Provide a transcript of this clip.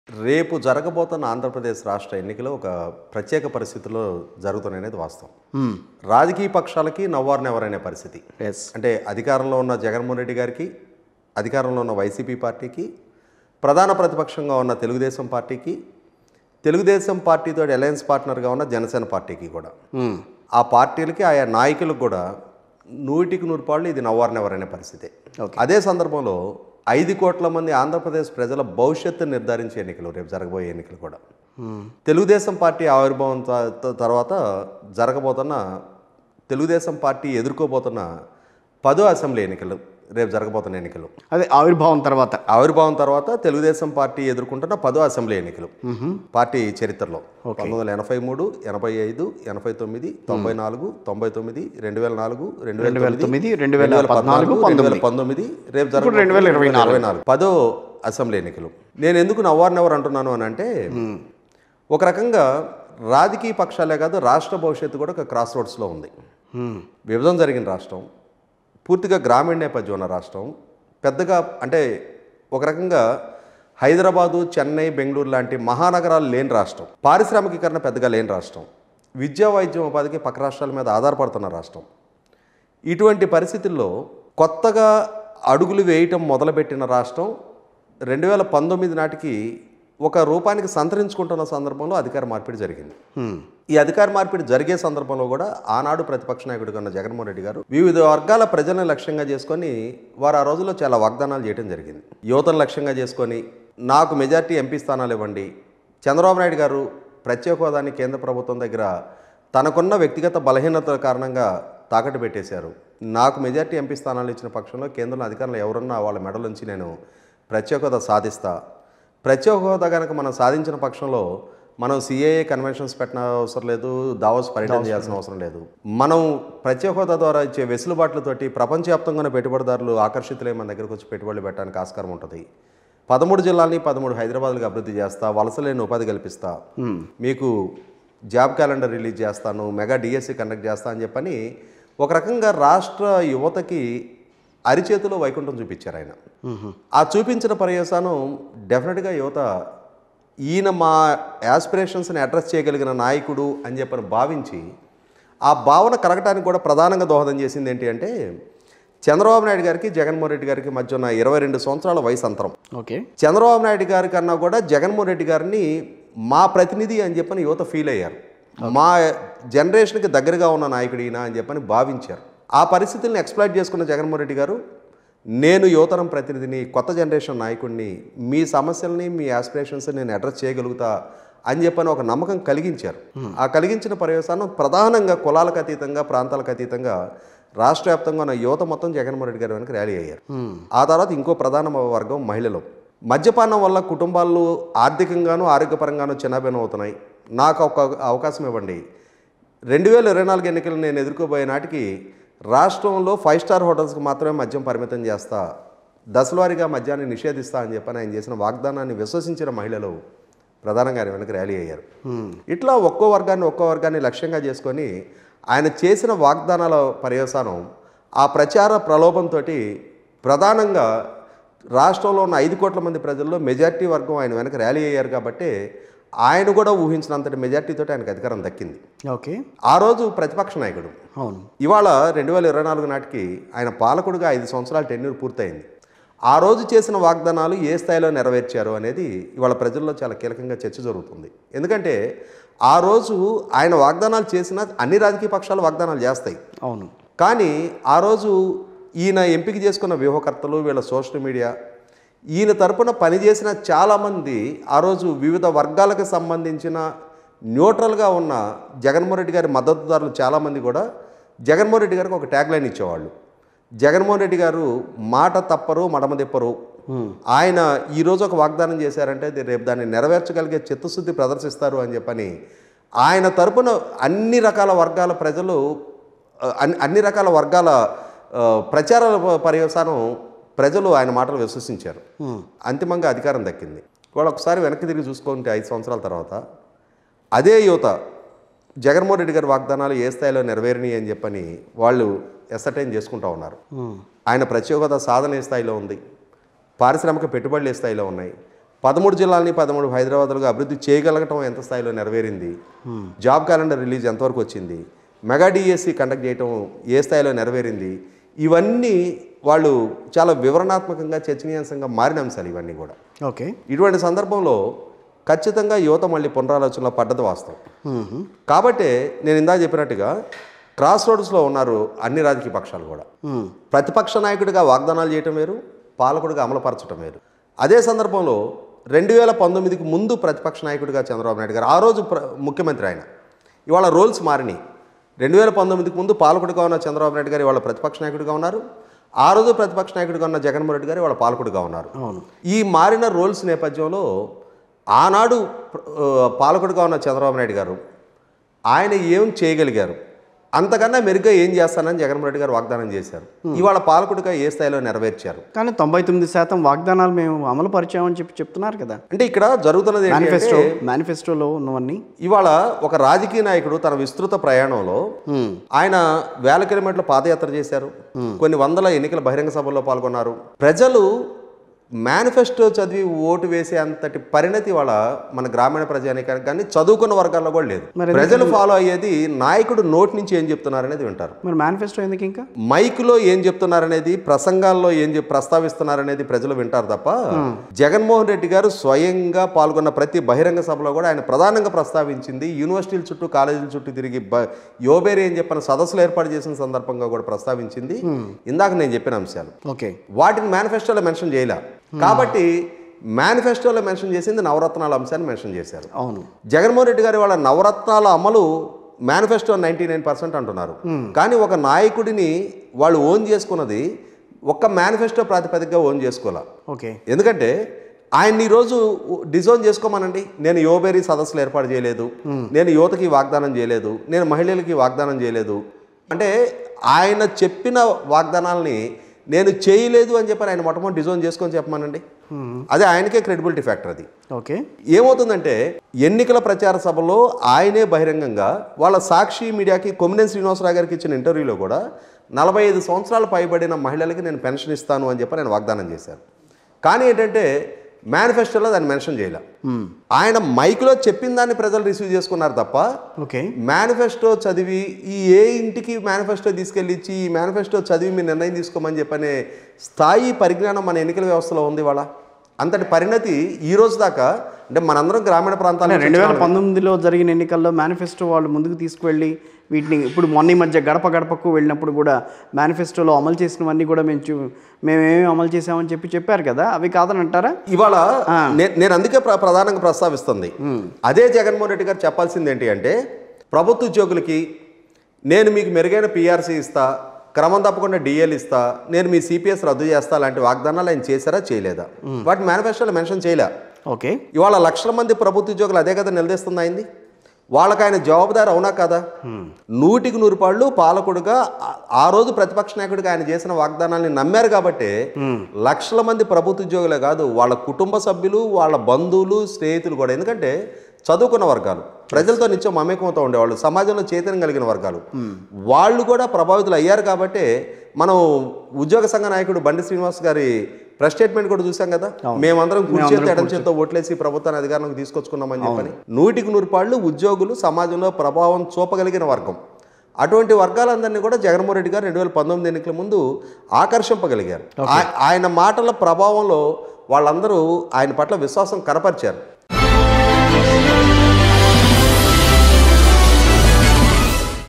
రేపు జరగబోతున్న ఆంధ్రప్రదేశ్ రాష్ట్ర ఎన్నికలు ఒక ప్రత్యేక పరిస్థితిలో జరుగుతున్నాయనేది వాస్తవం రాజకీయ పక్షాలకి నవ్వారనెవరనే పరిస్థితి ఎస్ అంటే అధికారంలో ఉన్న జగన్మోహన్ రెడ్డి గారికి అధికారంలో ఉన్న వైసీపీ పార్టీకి ప్రధాన ప్రతిపక్షంగా ఉన్న తెలుగుదేశం పార్టీకి తెలుగుదేశం పార్టీతో అలయన్స్ పార్ట్నర్గా ఉన్న జనసేన పార్టీకి కూడా ఆ పార్టీలకి ఆయా నాయకులకు కూడా నూటికి నూరు పాళ్ళు ఇది నవ్వారనెవరనే పరిస్థితి Okay. అదే సందర్భంలో ఐదు కోట్ల మంది ఆంధ్రప్రదేశ్ ప్రజల భవిష్యత్తును నిర్ధారించే ఎన్నికలు రేపు జరగబోయే ఎన్నికలు కూడా తెలుగుదేశం పార్టీ ఆవిర్భావం త- త- తర్వాత జరగబోతున్న తెలుగుదేశం పార్టీ ఎదుర్కోబోతున్న పదో అసెంబ్లీ ఎన్నికలు రేపు జరగబోతున్న ఎన్నికలు అదే ఆవిర్భావం తర్వాత ఆవిర్భావం తర్వాత తెలుగుదేశం పార్టీ ఎదుర్కొంటున్న పదో అసెంబ్లీ ఎన్నికలు పార్టీ చరిత్రలో పంతొమ్మిది వందల ఎనభై మూడు ఎనభై ఐదు ఎనభై తొమ్మిది తొంభై నాలుగు తొంభై తొమ్మిది రెండు వేల నాలుగు రెండు వేల వేల తొమ్మిది, రెండు వేల పద్నాలుగు, రెండు వేల పంతొమ్మిది రేపు ఇప్పుడు రెండు వేల ఇరవై ఇరవై నాలుగు పదో అసెంబ్లీ ఎన్నికలు నేను ఎందుకు నవ్వారినెవరు అంటున్నాను అని అంటే ఒక రకంగా రాజకీయ పక్షాలే కాదు రాష్ట్ర భవిష్యత్తు కూడా ఒక క్రాస్ రోడ్స్లో ఉంది విభజన జరిగిన రాష్ట్రం పూర్తిగా గ్రామీణ నేపథ్యం ఉన్న రాష్ట్రం పెద్దగా అంటే ఒక రకంగా హైదరాబాదు చెన్నై బెంగళూరు లాంటి మహానగరాలు లేని రాష్ట్రం పారిశ్రామికీకరణ పెద్దగా లేని రాష్ట్రం విద్యా వైద్యం ఉపాధికి పక్క రాష్ట్రాల మీద ఆధారపడుతున్న రాష్ట్రం ఇటువంటి పరిస్థితుల్లో కొత్తగా అడుగులు వేయటం మొదలుపెట్టిన రాష్ట్రం రెండు వేల పంతొమ్మిది నాటికి ఒక రూపానికి సంతరించుకుంటున్న సందర్భంలో అధికార మార్పిడి జరిగింది ఈ అధికార మార్పిడి జరిగే సందర్భంలో కూడా ఆనాడు ప్రతిపక్ష నాయకుడిగా ఉన్న జగన్మోహన్ రెడ్డి గారు వివిధ వర్గాల ప్రజలను లక్ష్యంగా చేసుకొని వారు ఆ రోజుల్లో చాలా వాగ్దానాలు చేయడం జరిగింది యువతను లక్ష్యంగా చేసుకొని నాకు మెజార్టీ ఎంపీ స్థానాలు ఇవ్వండి చంద్రబాబు నాయుడు గారు ప్రత్యేక హోదాని కేంద్ర ప్రభుత్వం దగ్గర తనకున్న వ్యక్తిగత బలహీనత కారణంగా తాకట్టు పెట్టేశారు నాకు మెజార్టీ ఎంపీ స్థానాలు ఇచ్చిన పక్షంలో కేంద్రంలో అధికారులు ఎవరున్నా వాళ్ళ మెడలోంచి నేను ప్రత్యేక హోదా సాధిస్తా ప్రత్యేక హోదా కనుక మనం సాధించిన పక్షంలో మనం సిఏఏ కన్వెన్షన్స్ పెట్టిన అవసరం లేదు దావోస్ పర్యటన చేయాల్సిన అవసరం లేదు మనం ప్రత్యేక హోదా ద్వారా ఇచ్చే వెసులుబాట్లతోటి ప్రపంచవ్యాప్తంగా ఉన్న పెట్టుబడిదారులు ఆకర్షితులై మన దగ్గరకు వచ్చి పెట్టుబడులు పెట్టడానికి ఆస్కారం ఉంటుంది పదమూడు జిల్లాల్ని పదమూడు హైదరాబాద్లకు అభివృద్ధి చేస్తా వలసలేని ఉపాధి కల్పిస్తా మీకు జాబ్ క్యాలెండర్ రిలీజ్ చేస్తాను మెగా డిఎస్సి కండక్ట్ చేస్తా అని చెప్పని ఒక రకంగా రాష్ట్ర యువతకి అరిచేతిలో వైకుంఠం చూపించారు ఆయన ఆ చూపించిన పర్యవసానం డెఫినెట్గా యువత ఈయన మా యాస్పిరేషన్స్ని అడ్రస్ చేయగలిగిన నాయకుడు అని చెప్పని భావించి ఆ భావన కలగటానికి కూడా ప్రధానంగా దోహదం చేసింది ఏంటి అంటే చంద్రబాబు నాయుడు గారికి జగన్మోహన్ రెడ్డి గారికి మధ్య ఉన్న ఇరవై రెండు సంవత్సరాల వయసు అంతరం ఓకే చంద్రబాబు నాయుడు గారి కన్నా కూడా జగన్మోహన్ రెడ్డి గారిని మా ప్రతినిధి అని చెప్పని యువత ఫీల్ అయ్యారు మా జనరేషన్కి దగ్గరగా ఉన్న నాయకుడు ఈయన అని చెప్పని భావించారు ఆ పరిస్థితుల్ని ఎక్స్ప్లాయిట్ చేసుకున్న జగన్మోహన్ రెడ్డి గారు నేను యువతరం ప్రతినిధిని కొత్త జనరేషన్ నాయకుడిని మీ సమస్యల్ని మీ ఆస్పిరేషన్స్ నేను అడ్రస్ చేయగలుగుతా అని చెప్పని ఒక నమ్మకం కలిగించారు ఆ కలిగించిన పర్యవసానం ప్రధానంగా కులాలకు అతీతంగా ప్రాంతాలకు అతీతంగా రాష్ట్ర వ్యాప్తంగా ఉన్న యువత మొత్తం జగన్మోహన్ రెడ్డి గారి వెనక ర్యాలీ అయ్యారు ఆ తర్వాత ఇంకో ప్రధాన వర్గం మహిళలు మద్యపానం వల్ల కుటుంబాలు ఆర్థికంగాను ఆరోగ్యపరంగాను చిన్నభిన్నం అవుతున్నాయి నాకు ఒక అవకాశం ఇవ్వండి రెండు వేల ఇరవై నాలుగు ఎన్నికలు నేను ఎదుర్కోబోయే నాటికి రాష్ట్రంలో ఫైవ్ స్టార్ హోటల్స్కి మాత్రమే మద్యం పరిమితం చేస్తా దశలవారీగా మద్యాన్ని నిషేధిస్తా అని చెప్పని ఆయన చేసిన వాగ్దానాన్ని విశ్వసించిన మహిళలు ప్రధానంగా ఆయన వెనక ర్యాలీ అయ్యారు ఇట్లా ఒక్కో వర్గాన్ని ఒక్కో వర్గాన్ని లక్ష్యంగా చేసుకొని ఆయన చేసిన వాగ్దానాల పర్యవసానం ఆ ప్రచార ప్రలోభంతో ప్రధానంగా రాష్ట్రంలో ఉన్న ఐదు కోట్ల మంది ప్రజల్లో మెజార్టీ వర్గం ఆయన వెనక ర్యాలీ అయ్యారు కాబట్టి ఆయన కూడా ఊహించినంతటి మెజార్టీతో ఆయనకు అధికారం దక్కింది ఓకే ఆ రోజు ప్రతిపక్ష నాయకుడు అవును ఇవాళ రెండు వేల ఇరవై నాలుగు నాటికి ఆయన పాలకుడుగా ఐదు సంవత్సరాల టెన్యూర్ పూర్తయింది ఆ రోజు చేసిన వాగ్దానాలు ఏ స్థాయిలో నెరవేర్చారు అనేది ఇవాళ ప్రజల్లో చాలా కీలకంగా చర్చ జరుగుతుంది ఎందుకంటే ఆ రోజు ఆయన వాగ్దానాలు చేసిన అన్ని రాజకీయ పక్షాలు వాగ్దానాలు చేస్తాయి అవును కానీ ఆ రోజు ఈయన ఎంపిక చేసుకున్న వ్యూహకర్తలు వీళ్ళ సోషల్ మీడియా ఈయన తరపున పనిచేసిన చాలామంది ఆ రోజు వివిధ వర్గాలకు సంబంధించిన న్యూట్రల్గా ఉన్న జగన్మోహన్ రెడ్డి గారి మద్దతుదారులు చాలామంది కూడా జగన్మోహన్ రెడ్డి గారికి ఒక ట్యాగ్ లైన్ ఇచ్చేవాళ్ళు జగన్మోహన్ రెడ్డి గారు మాట తప్పరు మడమ తిప్పరు ఆయన ఈరోజు ఒక వాగ్దానం చేశారంటే అది రేపు దాన్ని నెరవేర్చగలిగే చిత్తశుద్ధి ప్రదర్శిస్తారు అని చెప్పని ఆయన తరపున అన్ని రకాల వర్గాల ప్రజలు ఆ, అన్ని అన్ని రకాల వర్గాల ఆ, ప్రచార పర్యవసానం ప్రజలు ఆయన మాటలు విశ్వసించారు అంతిమంగా అధికారం దక్కింది వాళ్ళు ఒకసారి వెనక్కి తిరిగి చూసుకుంటే ఐదు సంవత్సరాల తర్వాత అదే యువత జగన్మోహన్ రెడ్డి గారి వాగ్దానాలు ఏ స్థాయిలో నెరవేరినాయి అని చెప్పని వాళ్ళు ఎసటైన్ చేసుకుంటా ఉన్నారు ఆయన ప్రత్యేక హోదా సాధన ఏ స్థాయిలో ఉంది పారిశ్రామిక పెట్టుబడులు ఏ స్థాయిలో ఉన్నాయి పదమూడు జిల్లాలని పదమూడు హైదరాబాద్లుగా అభివృద్ధి చేయగలగటం ఎంత స్థాయిలో నెరవేరింది జాబ్ క్యాలెండర్ రిలీజ్ ఎంతవరకు వచ్చింది మెగా డిఎస్సి కండక్ట్ చేయటం ఏ స్థాయిలో నెరవేరింది ఇవన్నీ వాళ్ళు చాలా వివరణాత్మకంగా చర్చనీయాంశంగా మారిన అంశాలు ఇవన్నీ కూడా ఓకే ఇటువంటి సందర్భంలో ఖచ్చితంగా యువత మళ్ళీ పునరాలోచనలో పడ్డది వాస్తవం కాబట్టే నేను ఇందాక చెప్పినట్టుగా క్రాస్ రోడ్స్లో ఉన్నారు అన్ని రాజకీయ పక్షాలు కూడా ప్రతిపక్ష నాయకుడిగా వాగ్దానాలు చేయటం వేరు పాలకుడిగా అమలుపరచడం వేరు అదే సందర్భంలో రెండు వేల పంతొమ్మిదికి ముందు ప్రతిపక్ష నాయకుడిగా చంద్రబాబు నాయుడు గారు ఆ రోజు ప్ర- ముఖ్యమంత్రి ఆయన ఇవాళ రోల్స్ మారినాయి రెండు వేల పంతొమ్మిదికి ముందు పాలకుడిగా ఉన్న చంద్రబాబు నాయుడు గారు ఇవాళ ప్రతిపక్ష నాయకుడిగా ఉన్నారు ఆ రోజు ప్రతిపక్ష నాయకుడిగా ఉన్న జగన్మోహన్ రెడ్డి గారు ఇవాళ పాలకుడిగా ఉన్నారు అవును ఈ మారిన రోల్స్ నేపథ్యంలో ఆనాడు ఆ, పాలకుడిగా ఉన్న చంద్రబాబు నాయుడు గారు ఆయన ఏం చేయగలిగారు అంతకన్నా మెరుగ్గా ఏం చేస్తానని జగన్మోహన్ రెడ్డి గారు వాగ్దానం చేశారు ఇవాళ పాలకుడిగా ఏ స్థాయిలో నెరవేర్చారు కానీ తొంభై తొమ్మిది శాతం వాగ్దానాలు మేము అమలు పరిచామని చెప్పి చెప్తున్నారు కదా అంటే ఇక్కడ జరుగుతున్నది ఏంటి మేనిఫెస్టో అంటే మేనిఫెస్టోలో ఉన్నవన్నీ ఇవాళ ఒక రాజకీయ నాయకుడు తన విస్తృత ప్రయాణంలో ఆయన వేల కిలోమీటర్ల పాదయాత్ర చేశారు కొన్ని వందల ఎన్నికల బహిరంగ సభల్లో పాల్గొన్నారు ప్రజలు మేనిఫెస్టో చదివి ఓటు వేసే అంతటి పరిణతి వాళ్ళ మన గ్రామీణ ప్రజానికానికి కానీ చదువుకున్న వర్గాల్లో కూడా లేదు మరి ప్రజలు ఫాలో అయ్యేది నాయకుడు నోటి నుంచి ఏం చెప్తున్నారనేది వింటారు మరి మేనిఫెస్టో ఎందుకు ఇంకా మైక్లో ఏం చెప్తున్నారనేది ప్రసంగాల్లో ఏం చెప్ ప్రస్తావిస్తున్నారనేది ప్రజలు వింటారు తప్ప జగన్మోహన్ రెడ్డి గారు స్వయంగా పాల్గొన్న ప్రతి బహిరంగ సభలో కూడా ఆయన ప్రధానంగా ప్రస్తావించింది యూనివర్సిటీల చుట్టూ కాలేజీల చుట్టూ తిరిగి బ- యోబేరి అని చెప్పిన సదస్సులు ఏర్పాటు చేసిన సందర్భంగా కూడా ప్రస్తావించింది ఇందాక నేను చెప్పిన అంశాలు ఓకే వాటిని మేనిఫెస్టోలో మెన్షన్ చేయలే కాబట్టి మేనిఫెస్టోలో మెన్షన్ చేసింది నవరత్నాల అంశాన్ని మెన్షన్ చేశారు అవును జగన్మోహన్ రెడ్డి గారి వాళ్ళ నవరత్నాల అమలు మేనిఫెస్టో నైంటీ నైన్ పర్సెంట్ అంటున్నారు కానీ ఒక నాయకుడిని వాళ్ళు ఓన్ చేసుకున్నది ఒక్క మేనిఫెస్టో ప్రాతిపదికగా ఓన్ చేసుకోవాలి ఓకే ఎందుకంటే ఆయన్ని ఈరోజు డిజోన్ చేసుకోమనండి నేను యువబేరీ సదస్సులు ఏర్పాటు చేయలేదు నేను యువతకి వాగ్దానం చేయలేదు నేను మహిళలకి వాగ్దానం చేయలేదు అంటే ఆయన చెప్పిన వాగ్దానాలని నేను చేయలేదు అని చెప్పి ఆయన మొట్టమొదటి డిజోన్ చేసుకొని చెప్పమనండి అదే ఆయనకే క్రెడిబిలిటీ ఫ్యాక్టర్ అది ఓకే ఏమవుతుందంటే ఎన్నికల ప్రచార సభలో ఆయనే బహిరంగంగా వాళ్ళ సాక్షి మీడియాకి కొమ్మినేని శ్రీనివాసరావు గారికి ఇచ్చిన ఇంటర్వ్యూలో కూడా నలభై ఐదు సంవత్సరాలు పైబడిన మహిళలకి నేను పెన్షన్ ఇస్తాను అని చెప్పి నేను వాగ్దానం చేశాను కానీ ఏంటంటే మేనిఫెస్టోలో దాన్ని మెన్షన్ చేయలే ఆయన మైక్లో చెప్పిన దాన్ని ప్రజలు రిసీవ్ చేసుకున్నారు తప్ప ఓకే మేనిఫెస్టో చదివి ఈ ఏ ఇంటికి మేనిఫెస్టో తీసుకెళ్ళి ఇచ్చి ఈ మేనిఫెస్టో చదివి మీ నిర్ణయం తీసుకోమని చెప్పనే స్థాయి పరిజ్ఞానం మన ఎన్నికల వ్యవస్థలో ఉంది వాళ్ళ అంతటి పరిణతి ఈ రోజు దాకా అంటే మనందరం గ్రామీణ ప్రాంతాల్లో రెండు వేల పంతొమ్మిదిలో జరిగిన ఎన్నికల్లో మేనిఫెస్టో వాళ్ళు ముందుకు తీసుకువెళ్ళి వీటిని ఇప్పుడు మొన్న ఈ మధ్య గడప గడపకు వెళ్ళినప్పుడు కూడా మేనిఫెస్టోలో అమలు చేసినవన్నీ కూడా మేము చూ మేమేమి అమలు చేసామని చెప్పి చెప్పారు కదా అవి కాదని అంటారా ఇవాళ నే- నేను అందుకే ప్ర- ప్రధానంగా ప్రస్తావిస్తుంది అదే జగన్మోహన్ రెడ్డి గారు చెప్పాల్సింది ఏంటి అంటే ప్రభుత్వ ఉద్యోగులకి నేను మీకు మెరుగైన పిఆర్సీ ఇస్తా క్రమం తప్పకుండా డిఎల్ ఇస్తా నేను మీ సిపిఎస్ రద్దు చేస్తా లాంటి వాగ్దానాలు ఆయన చేశారా చేయలేదా వాటి మేనిఫెస్టోలో మెన్షన్ చేయలే ఓకే ఇవాళ లక్షల మంది ప్రభుత్వ ఉద్యోగులు అదే కదా నిలదీస్తుంది అయింది వాళ్ళకి ఆయన జవాబుదారు అవునా కదా నూటికి నూరు పాళ్ళు పాలకుడుగా ఆ- ఆ రోజు ప్రతిపక్ష నాయకుడిగా ఆయన చేసిన వాగ్దానాల్ని నమ్మారు కాబట్టి లక్షల మంది ప్రభుత్వ ఉద్యోగులే కాదు వాళ్ళ కుటుంబ సభ్యులు వాళ్ళ బంధువులు స్నేహితులు కూడా ఎందుకంటే చదువుకున్న వర్గాలు ప్రజలతో నిత్యం మమేకంతో ఉండేవాళ్ళు సమాజంలో చైతన్యం కలిగిన వర్గాలు వాళ్ళు కూడా ప్రభావితులు అయ్యారు కాబట్టి మనం ఉద్యోగ సంఘ నాయకుడు బండి శ్రీనివాస్ గారి ప్రెస్ స్టేట్మెంట్ కూడా చూసాం కదా మేమందరం కుర్చీ చేత ఎడం చేత్తో ఓట్లేసి ప్రభుత్వాన్ని అధికారంలోకి తీసుకొచ్చుకున్నామని చెప్పని నూటికి నూరు పాళ్ళు ఉద్యోగులు సమాజంలో ప్రభావం చూపగలిగిన వర్గం అటువంటి వర్గాలందరినీ కూడా జగన్మోహన్ రెడ్డి గారు రెండు వేల పంతొమ్మిది ఎన్నికల ముందు ఆకర్షింపగలిగారు ఆ- ఆయన మాటల ప్రభావంలో వాళ్ళందరూ ఆయన పట్ల విశ్వాసం కనపరిచారు